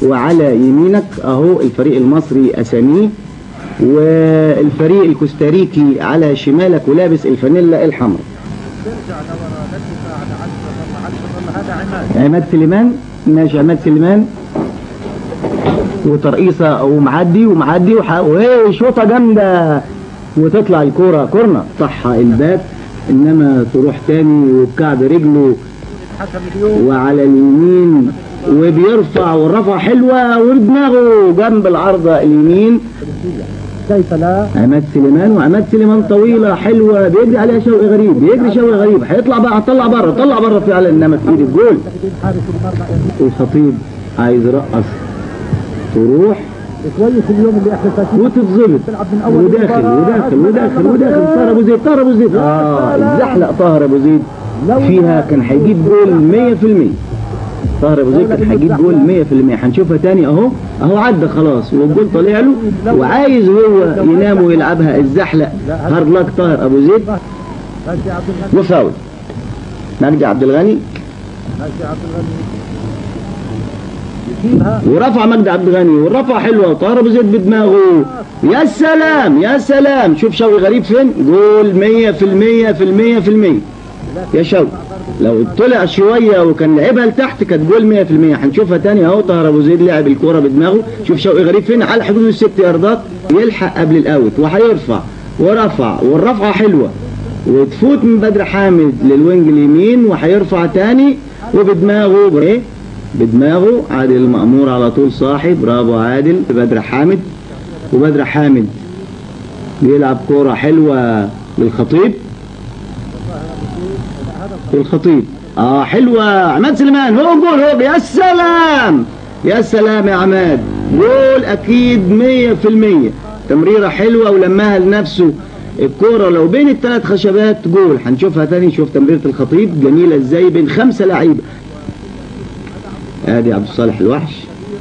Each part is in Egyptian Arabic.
وعلى يمينك اهو الفريق المصري اساميه والفريق الكوستاريكي على شمالك ولابس الفانيلا الحمراء عماد سليمان ماشي عماد سليمان وترقيصه ومعدي ومعدي وح... وهي شوطه جامده وتطلع الكوره كورنر صح الباك انما تروح تاني وبكعب رجله وعلى اليمين وبيرفع والرفعه حلوه ودماغه جنب العارضه اليمين كيف لا عماد سليمان وعماد سليمان طويله حلوه بيجري عليها شوقي غريب بيجري شوقي غريب هيطلع بقى هتطلع بره طلع بره فعلا انما في ايد الجول حارس المرمى الخطيب عايز يرقص تروح كويس اليوم اللي احنا فاتين وتتظبط تلعب من اول وداخل المباراة. وداخل وداخل وداخل طاهر ابو زيد طاهر ابو زيد اه الزحلق طاهر ابو زيد فيها كان هيجيب جول 100% طاهر ابو زيد كان هيجيب جول 100% هنشوفها تاني اهو اهو عدى خلاص والجول طالع له وعايز هو ينام ويلعبها الزحلق هارد لك طاهر ابو زيد ماشي عبد الغني وفاول مجدي عبد الغني ماشي عبد الغني يجيبها ورفع مجدي عبد الغني والرفع حلوه طاهر ابو زيد بدماغه يا سلام يا سلام شوف شوقي غريب فين جول 100% في المية في المية يا شوقي لو طلع شويه وكان لعبها لتحت كانت جول 100% هنشوفها تاني اهو طاهر ابو زيد لعب الكوره بدماغه شوف شوقي غريب فين على حدود الست ياردات يلحق قبل الاوت وهيرفع ورفع والرفعه حلوه وتفوت من بدر حامد للوينج اليمين وهيرفع تاني وبدماغه ايه بدماغه عادل المأمور على طول صاحي برافو عادل بدر حامد وبدر حامد بيلعب كورة حلوة للخطيب الخطيب اه حلوة عماد سليمان هو جول هو يا سلام يا سلام يا عماد جول اكيد مية في المية تمريرة حلوة ولماها لنفسه الكورة لو بين الثلاث خشبات جول هنشوفها تاني شوف تمريرة الخطيب جميلة ازاي بين خمسة لعيبة ادي عبد الصالح الوحش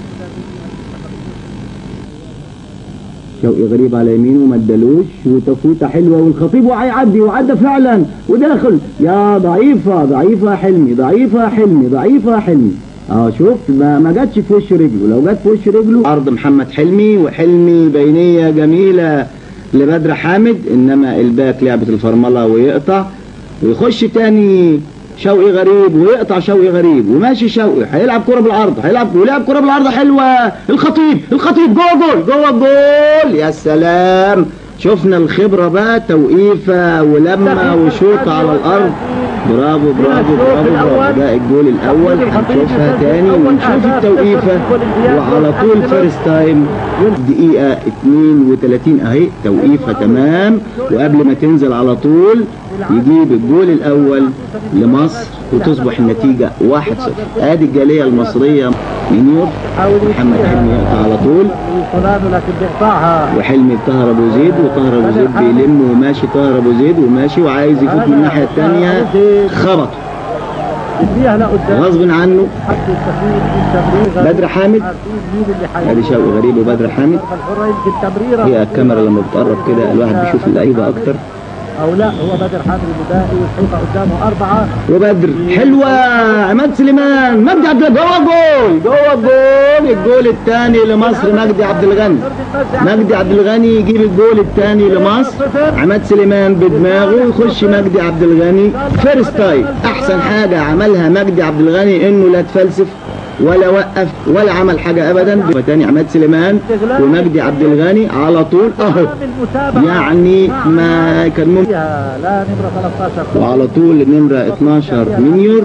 شوقي غريب على يمينه ما ادالوش وتفوته حلوه والخطيب وهيعدي وعدى فعلا وداخل يا ضعيفه ضعيفه يا حلمي ضعيفه يا حلمي ضعيفه يا حلمي اه شفت ما, ما جاتش في وش رجله لو جت في وش رجله عرض محمد حلمي وحلمي بينيه جميله لبدر حامد انما الباك لعبه الفرمله ويقطع ويخش تاني شوقي غريب ويقطع شوقي غريب وماشي شوقي هيلعب كرة بالعرض هيلعب ولعب كرة بالعرض حلوة الخطيب الخطيب جوه جول جوه جول يا سلام شفنا الخبرة بقى توقيفة ولمة وشوطة على الأرض برافو برافو برافو برافو ده الجول الأول هنشوفها تاني ونشوف التوقيفة وعلى طول فيرست تايم دقيقة 32 أهي توقيفة تمام وقبل ما تنزل على طول يجيب الجول الأول لمصر وتصبح النتيجة 1-0 ادي الجالية المصرية منيور محمد حلمي يقطع على طول وفلان لكن بيقطعها وحلمي طاهر ابو زيد وطاهر ابو زيد بيلم وماشي طاهر ابو زيد وماشي وعايز يفوت من الناحية الثانية خبط يديها لقدام غصب عنه حط التفويض بالتمرير بدر حامد عارفين مين اللي حي ادي شوقي غريب وبدر حامد الحرة يمكن تمريرة هي الكاميرا لما بتقرب كده الواحد بيشوف اللعيبة اكتر او لا هو بدر حامد البدائي والحيطة قدامه اربعة وبدر حلوة عماد سليمان مجدي عبد جوه جول جوه جول الجول الثاني لمصر مجدي عبد الغني مجدي عبد الغني يجيب الجول الثاني لمصر عماد سليمان بدماغه يخش مجدي عبد الغني فيرست تايم احسن حاجة عملها مجدي عبد الغني انه لا تفلسف ولا وقف ولا عمل حاجة ابدا تاني عماد سليمان ومجدي عبد الغني على طول اهو المتابعة يعني ما كان ممكن فيها لا نمرة 13 وعلى طول نمرة 12 منيور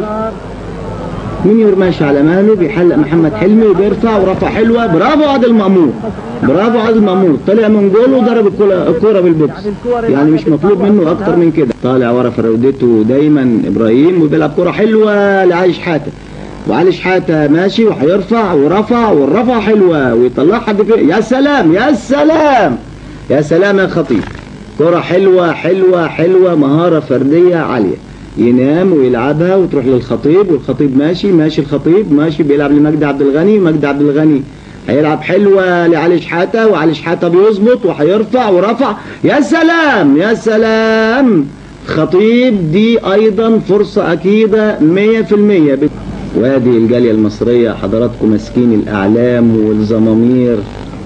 منيور ماشي على مهله بيحلق محمد حلمي وبيرفع ورفع حلوة برافو عادل مأمور برافو عادل مأمور طلع من جول وضرب الكرة الكرة بالبوكس يعني مش مطلوب منه اكتر من كده طالع ورا فراودته دايما ابراهيم وبيلعب كرة حلوة لعلي شحاتة وعلي شحاتة ماشي وهيرفع ورفع والرفع حلوة ويطلعها حد فين يا سلام يا سلام يا سلام يا خطيب كرة حلوة حلوة حلوة مهارة فردية عالية ينام ويلعبها وتروح للخطيب والخطيب ماشي ماشي الخطيب ماشي بيلعب لمجدي عبد الغني مجدي عبد الغني هيلعب حلوة لعلي شحاتة وعلي شحاتة بيظبط وهيرفع ورفع يا سلام يا سلام خطيب دي أيضا فرصة أكيدة 100% وادي الجالية المصرية حضراتكم ماسكين الأعلام والزمامير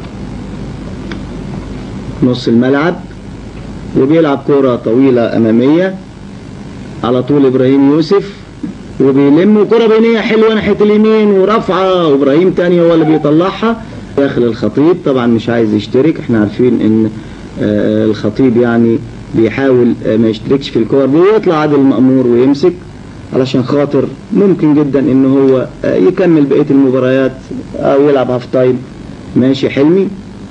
نص الملعب وبيلعب كرة طويلة أمامية على طول إبراهيم يوسف وبيلم كرة بينية حلوة ناحية اليمين ورفعة وإبراهيم تاني هو اللي بيطلعها داخل الخطيب طبعا مش عايز يشترك احنا عارفين ان آه، الخطيب يعني بيحاول آه، ما يشتركش في الكور دي ويطلع عادل مأمور ويمسك علشان خاطر ممكن جدا ان هو آه، يكمل بقية المباريات او يلعب هاف تايم ماشي حلمي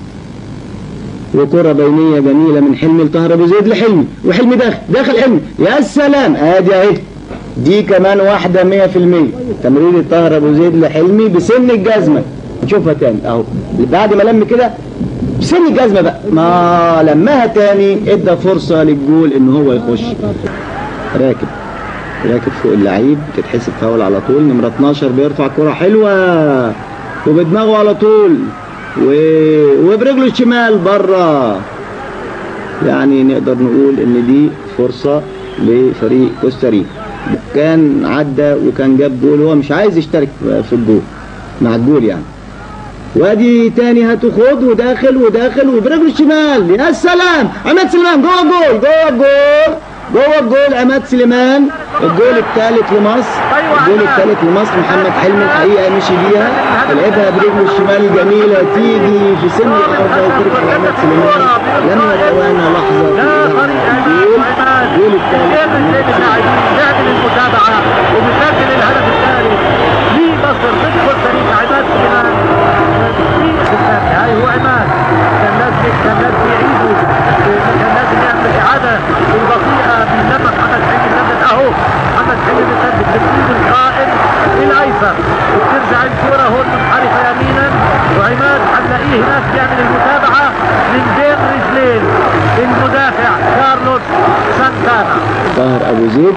وكرة بينية جميلة من حلمي لطاهر ابو زيد لحلمي وحلمي داخل داخل حلمي يا سلام ادي اهي دي كمان واحدة مية في المية تمرير طاهر ابو زيد لحلمي بسن الجزمة نشوفها تاني اهو بعد ما لم كده بسن الجزمة بقى ما لمها تاني ادى فرصة للجول ان هو يخش راكب راكب فوق اللعيب تتحسب فاول على طول نمرة 12 بيرفع كرة حلوة وبدماغه على طول و... وبرجله الشمال بره يعني نقدر نقول ان دي فرصة لفريق كوستاريكا كان عدى وكان جاب جول هو مش عايز يشترك في الجول مع الجول يعني وادي تاني هتخد وداخل وداخل وبرجله الشمال يا سلام عماد سليمان جوه الجول جوه الجول جوه الجول عماد سليمان الجول الثالث لمصر الجول الثالث لمصر محمد حلمي الحقيقه مشي بيها لعبها برجله الشمال جميله تيجي في سن الارض وترفع عماد سليمان لم يتوانى لحظه لا طريق الجول الجول كيف الثالث الليل اللاعبين بيعمل المتابعة وبيسجل الهدف الثاني لمصر ضد كوستاريكا عماد سليمان في الثاني هاي هو عماد كان لازم كان لازم يعيدوا كان لازم يعمل إعادة البطيئة بلما محمد حلمي سدد أهو محمد حلمي بيسدد بالإيد القائم الأيسر وبترجع الكرة هون منحرفة يمينا وعماد حنلاقيه هناك بيعمل المتابعة من بين رجلين المدافع كارلوس سانتانا طاهر ابو زيد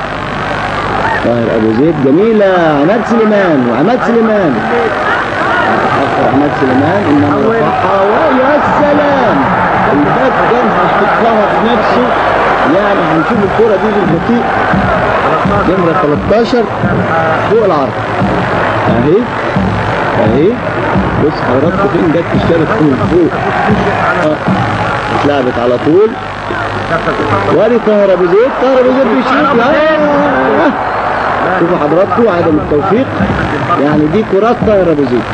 طاهر ابو زيد جميله عماد سليمان وعماد سليمان اخر عماد سليمان انما رفعها ويا سلام الباك كان هيحطها في نفسه يعني هنشوف الكرة دي بالبطيء نمرة 13 فوق العرض اهي اهي بص حضراتكم فين جت اشترت من فوق اه اتلعبت على طول وادي طاهر ابو زيد طاهر ابو زيد بيشوط آه. شوفوا حضراتكم عدم التوفيق يعني دي كرات طاهر ابو زيد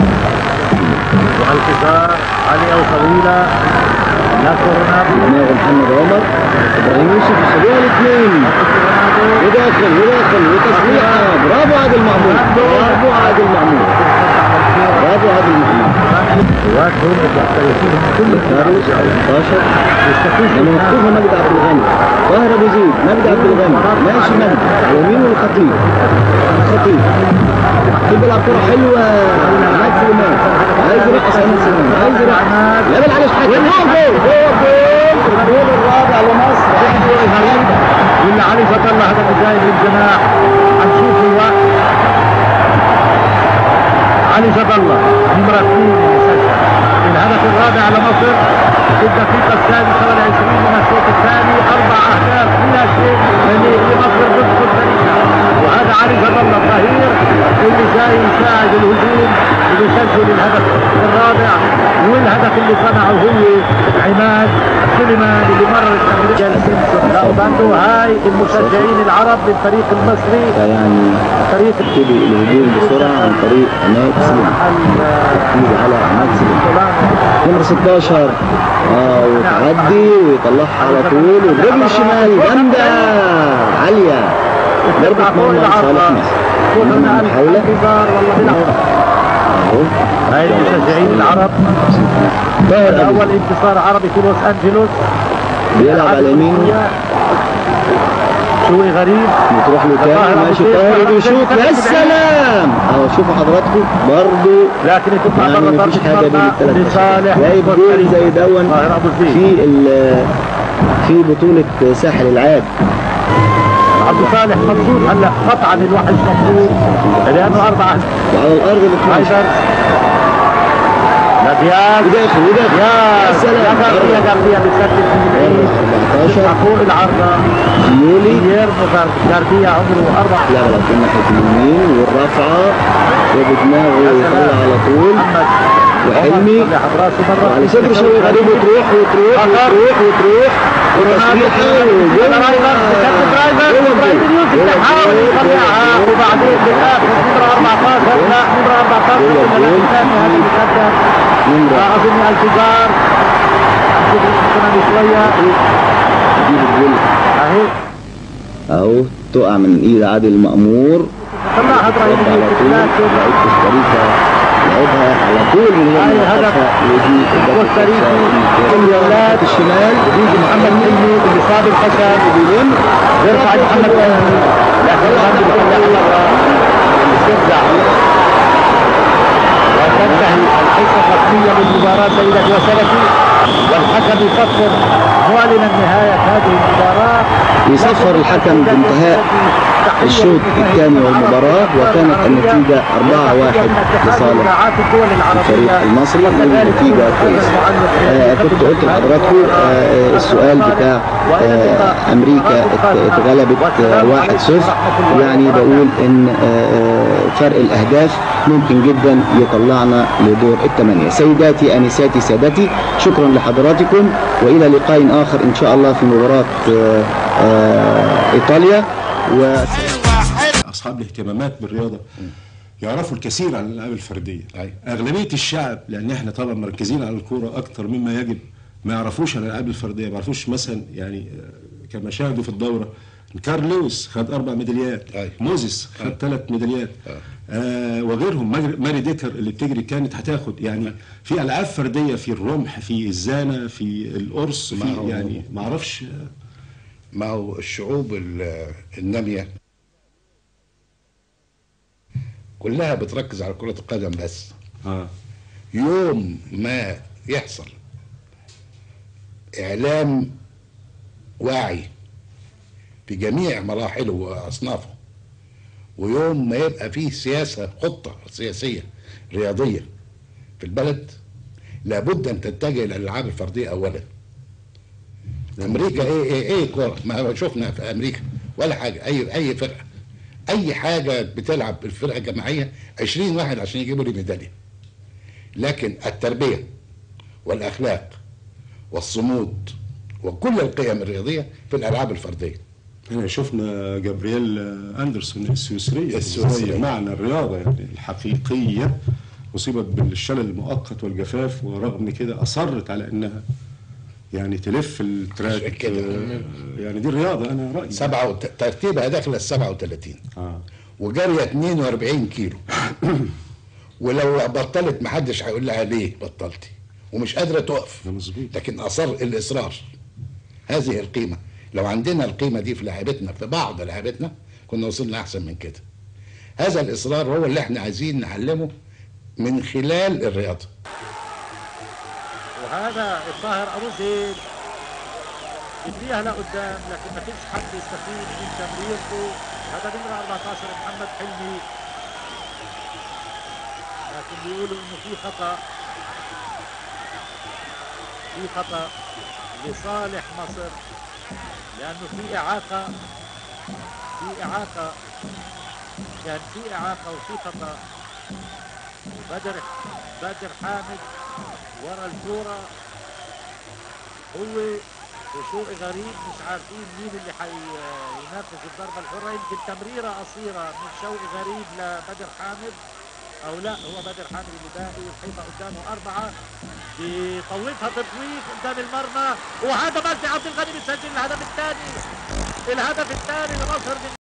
والانتصار عالية وطويلة ناصر رونالدو دماغ محمد عمر ابراهيم يوسف يسابيها الاثنين وداخل وداخل وتصليحه برافو عادل معمول برافو عادل معمول برافو عادل معمول وهم محترفين من كل كارلوس 16 لما مكتوبة مجد عبد الغني طاهر ابو زيد مجد عبد الغني ماشي مجد على يمينه الخطيب الخطيب الخطيب بيلعب كرة حلوة عماد سليمان عايز يرقص عماد سليمان عايز يرقص لا بالعلاش حاجة جول جول جول جول الجول الرابع لمصر واللي علي فتح الله هدف الجاي للجناح هنشوف هو علي فتح الله نمرة اثنين يسجل الهدف الرابع لمصر في الدقيقة السادسة والعشرين من الشوط الثاني أربع أهداف بلا شيء لمصر ضد كوستاريكا وهذا علي فتح الله الظهير اللي جاي يساعد الهجوم وبيسجل الهدف الرابع والهدف اللي صنعه هو عماد سليمان اللي مرر التمرير لا وبرضه هاي المشجعين العرب للفريق المصري يعني فريق تبتدي الهجوم بسرعة عن طريق عماد سليمان تبتدي على عماد سليمان نمرة 16 اه وتعدي ويطلعها على طول وبرجله الشمال جامدة عالية ضربة مرمى لصالح مصر إنما محاولة اهو هاي المشجعين العرب طاهر أبو اول انتصار عربي في لوس انجلوس بيلعب على يمينه شوي غريب بتروح له تاني ماشي طاهر بيشوط يا سلام اهو شوفوا حضراتكم برضه لكن تطلع يعني بره مفيش ضربة حاجه بين مرمى الثلاث لصالح جايب جول زي دون طاهر ابو زيد في ال- في بطولة ساحل العاب عبد الصالح مبسوط هلا قطعا الواحد مبسوط لانه اربعه وعلى الارض ال 12 هايدر لدياب وداخل وداخل يا يا سلام يا جاربيا بيسدد من بعيد 17 فوق العارضة يولي جيرمو جارديا عمره أربع لا غلط من ناحية اليمين والرفعة وبدماغه يطلع على طول محمد وحلمي عمر طلع براسه مرة وعلى صدر شوي غريب وتروح وتروح وتروح وتروح وتصريحة وجول درايفر كابتن درايفر ابراهيم يوسف تحاول يطلعها وبعدين بالاخر نمرة 14 لا نمرة 14 هو الثاني الجول. هذا اللي قدم نمرة اظن التجار كمان شوية تجيب الجول اهي اهو تقع من ايد عادل مأمور طلعها ابراهيم رد على يوسف طول لكن لعيب كوستاريكا لعبها على طول من غير هاي ما هدف يوقفها ودي كوستاريكي الولاد الشمال بيجي محمد حلمي اللي صاب الخشب وبيلم بيرفع محمد حلمي لكن ما بيطلع بره بيرجع وتنتهي الحصه الرسميه للمباراه سيدتي وسادتي والحكم يصفر معلنا نهايه هذه المباراه يصفر الحكم بانتهاء الشوط الثاني والمباراة وكانت النتيجة 4-1 لصالح الفريق المصري النتيجة كويسة آه كنت قلت لحضراتكم آه السؤال بتاع آه أمريكا ات- اتغلبت آه 1-0 يعني بقول إن آه فرق الأهداف ممكن جدا يطلعنا لدور الثمانية سيداتي أنساتي سادتي شكرا لحضراتكم وإلى لقاء آخر إن شاء الله في مباراة آه آه إيطاليا و اصحاب الاهتمامات بالرياضه يعرفوا الكثير عن الالعاب الفرديه أيوة. اغلبيه الشعب لان احنا طبعا مركزين على الكوره اكتر مما يجب ما يعرفوش عن الالعاب الفرديه ما يعرفوش مثلا يعني آه، كما شاهدوا في الدوره كارل لويس خد اربع ميداليات أيوة. موزيس خد ثلاث ميداليات آه وغيرهم ماجر- ماري ديكر اللي بتجري كانت هتاخد يعني في العاب فرديه في الرمح في الزانه في القرص ما هو- في يعني ما اعرفش ما هو الشعوب ال- النامية كلها بتركز على كرة القدم بس اه يوم ما يحصل إعلام واعي في جميع مراحله وأصنافه ويوم ما يبقى فيه سياسة خطة سياسية رياضية في البلد لابد أن تتجه إلى الألعاب الفردية أولا امريكا ايه ايه ايه كوره ما شفنا في امريكا ولا حاجه اي اي فرقه اي حاجه بتلعب الفرقه جماعيه 20 واحد عشان يجيبوا لي ميداليه لكن التربيه والاخلاق والصمود وكل القيم الرياضيه في الالعاب الفرديه هنا شفنا جابرييل اندرسون السويسريه السويسرية. إزاي معنى الرياضه يعني الحقيقيه اصيبت بالشلل المؤقت والجفاف ورغم كده اصرت على انها يعني تلف التراك عشان كده. آه، يعني دي الرياضه انا رايي سبعة وت... ترتيبها داخل ال 37 اه وجاريه 42 كيلو ولو بطلت محدش هيقول لها ليه بطلتي ومش قادره تقف ده مظبوط لكن اصر الاصرار هذه القيمه لو عندنا القيمه دي في لعبتنا في بعض لعبتنا كنا وصلنا احسن من كده هذا الاصرار هو اللي احنا عايزين نعلمه من خلال الرياضه وهذا الظاهر ابو زيد يجريها لقدام لكن ما فيش حد يستفيد من تمريرته هذا نمرة 14 محمد حلمي لكن بيقولوا انه في خطا في خطا لصالح مصر لانه في اعاقه في اعاقه كان في اعاقه وفي خطا بدر بدر حامد ورا الكورة هو وشوقي غريب مش عارفين مين اللي حينفذ الضربة الحرة يمكن تمريرة قصيرة من شوقي غريب لبدر حامد أو لا هو بدر حامد اللي باقي والحيطة قدامه أربعة بيطوفها تطويف قدام المرمى وهذا مجدي عبد الغني بيسجل الهدف الثاني الهدف الثاني لمصر من